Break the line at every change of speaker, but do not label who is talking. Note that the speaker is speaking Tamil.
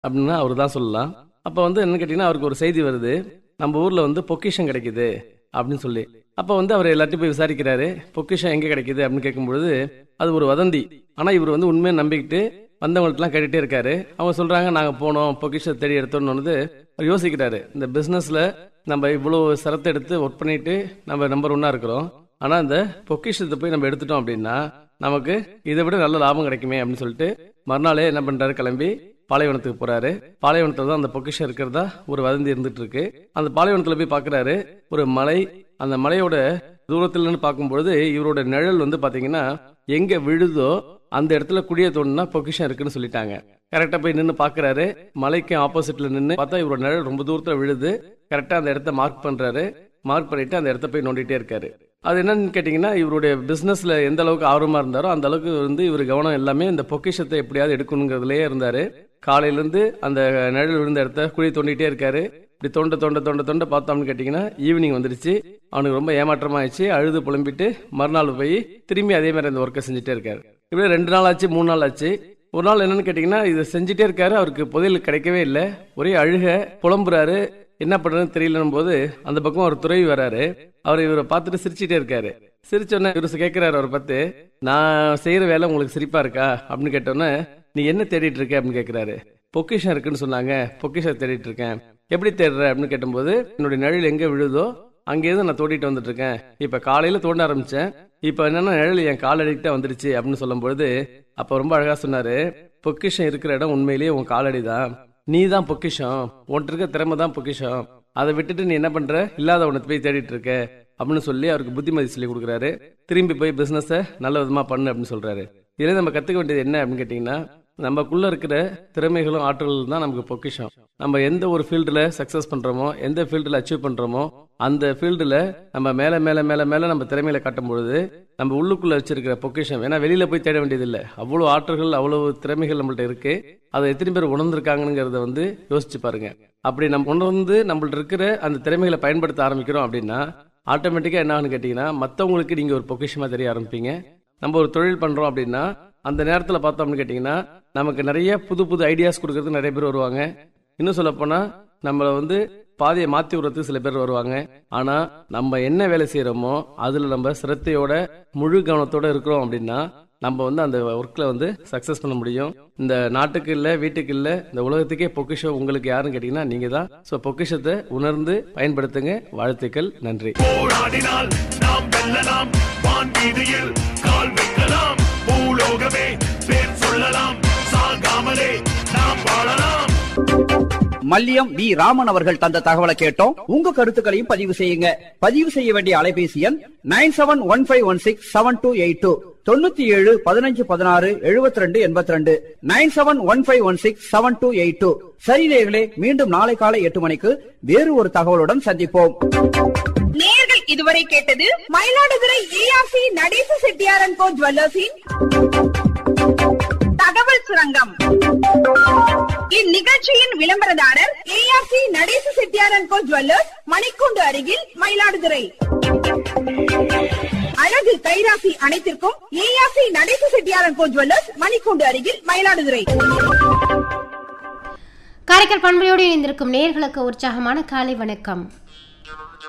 அப்படின்னா அவர் தான் சொல்லலாம் அப்போ வந்து என்ன கேட்டிங்கன்னா அவருக்கு ஒரு செய்தி வருது நம்ம ஊரில் வந்து பொக்கிஷம் கிடைக்குது அப்படின்னு சொல்லி அப்போ வந்து அவர் எல்லாத்தையும் போய் விசாரிக்கிறாரு பொக்கிஷம் எங்கே கிடைக்குது அப்படின்னு கேட்கும்பொழுது அது ஒரு வதந்தி ஆனால் இவர் வந்து உண்மையை நம்பிக்கிட்டு வந்தவங்கள்ட்டலாம் கேட்டுகிட்டே இருக்காரு அவங்க சொல்கிறாங்க நாங்கள் போனோம் பொக்கிஷத்தை தேடி எடுத்தோன்னு அவர் யோசிக்கிறாரு இந்த பிஸ்னஸில் நம்ம இவ்வளோ சிரத்தை எடுத்து ஒர்க் பண்ணிட்டு நம்ம நம்பர் ஒன்னாக இருக்கிறோம் ஆனால் இந்த பொக்கிஷத்தை போய் நம்ம எடுத்துட்டோம் அப்படின்னா நமக்கு இதை விட நல்ல லாபம் கிடைக்குமே அப்படின்னு சொல்லிட்டு மறுநாளே என்ன பண்றாரு கிளம்பி பாலைவனத்துக்கு போறாரு பாலைவனத்துல தான் அந்த பொக்கிஷம் இருக்கிறதா ஒரு வதந்தி இருந்துட்டு இருக்கு அந்த பாலைவனத்துல போய் பாக்குறாரு ஒரு மலை அந்த மலையோட தூரத்துல இருந்து பார்க்கும்பொழுது இவரோட நிழல் வந்து பாத்தீங்கன்னா எங்க விழுதோ அந்த இடத்துல குடிய தோணுனா பொக்கிஷம் இருக்குன்னு சொல்லிட்டாங்க கரெக்டா போய் நின்று பாக்குறாரு மலைக்கு ஆப்போசிட்ல நின்று பார்த்தா இவரோட நிழல் ரொம்ப தூரத்துல விழுது கரெக்டா அந்த இடத்த மார்க் பண்றாரு மார்க் பண்ணிட்டு அந்த இடத்த போய் நோண்டிட்டே இருக்காரு அது என்னன்னு கேட்டிங்கன்னா இவருடைய பிஸ்னஸில் எந்த அளவுக்கு ஆர்வமாக இருந்தாரோ அந்த அளவுக்கு வந்து இவர் கவனம் எல்லாமே இந்த பொக்கிஷத்தை எப்படியாவது எடுக்கணுங்கிறதுலயே இருந்தார் காலையிலேருந்து அந்த நிழல் விழுந்த இடத்த குழி தோண்டிட்டே இருக்காரு இப்படி தொண்ட தொண்ட தொண்ட தொண்ட பார்த்தோம்னு கேட்டிங்கன்னா ஈவினிங் வந்துருச்சு அவனுக்கு ரொம்ப ஏமாற்றமாயிடுச்சு அழுது புலம்பிட்டு மறுநாள் போய் திரும்பி அதே மாதிரி அந்த ஒர்க்கை செஞ்சுட்டே இருக்காரு இப்படியே ரெண்டு நாள் ஆச்சு மூணு நாள் ஆச்சு ஒரு நாள் என்னன்னு கேட்டிங்கன்னா இதை செஞ்சுட்டே இருக்காரு அவருக்கு புதையல் கிடைக்கவே இல்லை ஒரே அழுக புலம்புறாரு என்ன பண்றதுன்னு தெரியலன்னும் போது அந்த பக்கம் ஒரு துறவி வராரு அவர் இவரை பார்த்துட்டு சிரிச்சிட்டே இருக்காரு சிரிச்சோன்னே இவர் கேட்கிறாரு அவர் பார்த்து நான் செய்யற வேலை உங்களுக்கு சிரிப்பா இருக்கா அப்படின்னு கேட்டோன்னே நீ என்ன தேடிட்டு இருக்க அப்படின்னு கேட்கிறாரு பொக்கிஷம் இருக்குன்னு சொன்னாங்க பொக்கிஷம் தேடிட்டு இருக்கேன் எப்படி தேடுற அப்படின்னு கேட்டும்போது என்னுடைய நிழல் எங்க விழுதோ அங்கேயிருந்து நான் தோண்டிட்டு வந்துட்டு இருக்கேன் இப்ப காலையில தோண்ட ஆரம்பிச்சேன் இப்ப என்னன்னா நிழல் என் கால் அடிக்கிட்ட வந்துருச்சு அப்படின்னு சொல்லும்பொழுது அப்ப ரொம்ப அழகா சொன்னாரு பொக்கிஷம் இருக்கிற இடம் உண்மையிலேயே உன் காலடி தான் நீ தான் பொக்கிஷம் உன்கிட்ட இருக்க திறமை தான் பொக்கிஷம் அதை விட்டுட்டு நீ என்ன பண்ற இல்லாத உனக்கு போய் தேடிட்டு இருக்க அப்படின்னு சொல்லி அவருக்கு புத்திமதி சொல்லி கொடுக்குறாரு திரும்பி போய் பிசினஸ நல்ல விதமா பண்ணு அப்படின்னு சொல்றாரு இதுல நம்ம கத்துக்க வேண்டியது என்ன அப்படின்னு கேட்டீங்கன்னா நமக்குள்ள இருக்கிற திறமைகளும் ஆற்றல்களும் தான் நமக்கு பொக்கிஷம் நம்ம எந்த ஒரு ஃபீல்டுல சக்சஸ் பண்றோமோ எந்த ஃபீல்டுல அச்சீவ் பண்றோமோ அந்த ஃபீல்டுல நம்ம மேல மேல மேல மேல நம்ம திறமையில காட்டும் பொழுது நம்ம உள்ளுக்குள்ள வச்சிருக்கிற பொக்கிஷம் ஏன்னா வெளியில போய் தேட வேண்டியதில்லை அவ்வளவு ஆற்றல்கள் அவ்வளவு திறமைகள் நம்மள்ட்ட இருக்கு அதை எத்தனை பேர் உணர்ந்திருக்காங்கிறத வந்து யோசிச்சு பாருங்க அப்படி நம்ம உணர்ந்து நம்மள்ட்ட இருக்கிற அந்த திறமைகளை பயன்படுத்த ஆரம்பிக்கிறோம் அப்படின்னா ஆட்டோமேட்டிக்கா என்ன ஆகுன்னு கேட்டீங்கன்னா மற்றவங்களுக்கு நீங்க ஒரு பொக்கிஷமா தெரிய ஆரம்பிப்பீங்க நம்ம ஒரு தொழில் பண்றோம் அப்படின்னா அந்த நேரத்துல பார்த்தோம்னு கேட்டீங்கன்னா நமக்கு நிறைய புது புது ஐடியாஸ் கொடுக்கறதுக்கு நிறைய பேர் வருவாங்க இன்னும் சொல்ல போனா நம்மள வந்து பாதையை மாத்தி விடுறதுக்கு சில பேர் வருவாங்க ஆனா நம்ம என்ன வேலை செய்யறோமோ அதுல நம்ம சிரத்தையோட முழு கவனத்தோட இருக்கிறோம் அப்படின்னா நம்ம வந்து அந்த ஒர்க்ல வந்து சக்சஸ் பண்ண முடியும் இந்த நாட்டுக்கு இல்ல வீட்டுக்கு இல்ல இந்த உலகத்துக்கே பொக்கிஷம் உங்களுக்கு யாருன்னு கேட்டீங்கன்னா நீங்க தான் ஸோ பொக்கிஷத்தை உணர்ந்து பயன்படுத்துங்க வாழ்த்துக்கள் நன்றி
போராடினால் நாம் வெல்லலாம் வான் வீதியில் கால் வைக்கலாம் பூலோகமே பேர் சொல்லலாம் சாகாமலே நாம் வாழலாம்
மல்லியம் வி ராமன் அவர்கள் தந்த தகவலை கேட்டோம் உங்க கருத்துக்களையும் பதிவு செய்யுங்க பதிவு செய்ய வேண்டிய அலைபேசி எண் nine seven one five one six seven two eight two தொண்ணூத்தி ஏழு பதினஞ்சு பதினாறு எழுபத்தி ரெண்டு எண்பத்தி ரெண்டு nine seven one five one six seven two eight two சரி நேயர்களே மீண்டும் நாளை காலை எட்டு மணிக்கு வேறு ஒரு தகவலுடன் சந்திப்போம்
நேர்கள் இதுவரை கேட்டது மயிலாடுதுறை ஏஆர்சி நடேச செட்டியாரன் கோ ஜுவல்லர்ஸின் தகவல் சுரங்கம் இந்நிகழ்ச்சியின் விளம்பரதாரர் ஏஆர்சி நடேச செட்டியாரன் கோ ஜுவல்லர்ஸ் மணிக்கூண்டு அருகில் மயிலாடுதுறை அழகு கைராசி அனைத்திற்கும் ஏஆர்சி நடேச செட்டியாரன் கோ ஜுவல்லர்ஸ் மணிக்கூண்டு அருகில் மயிலாடுதுறை
காரைக்கால் பண்பையோடு இணைந்திருக்கும் நேர்களுக்கு உற்சாகமான காலை வணக்கம்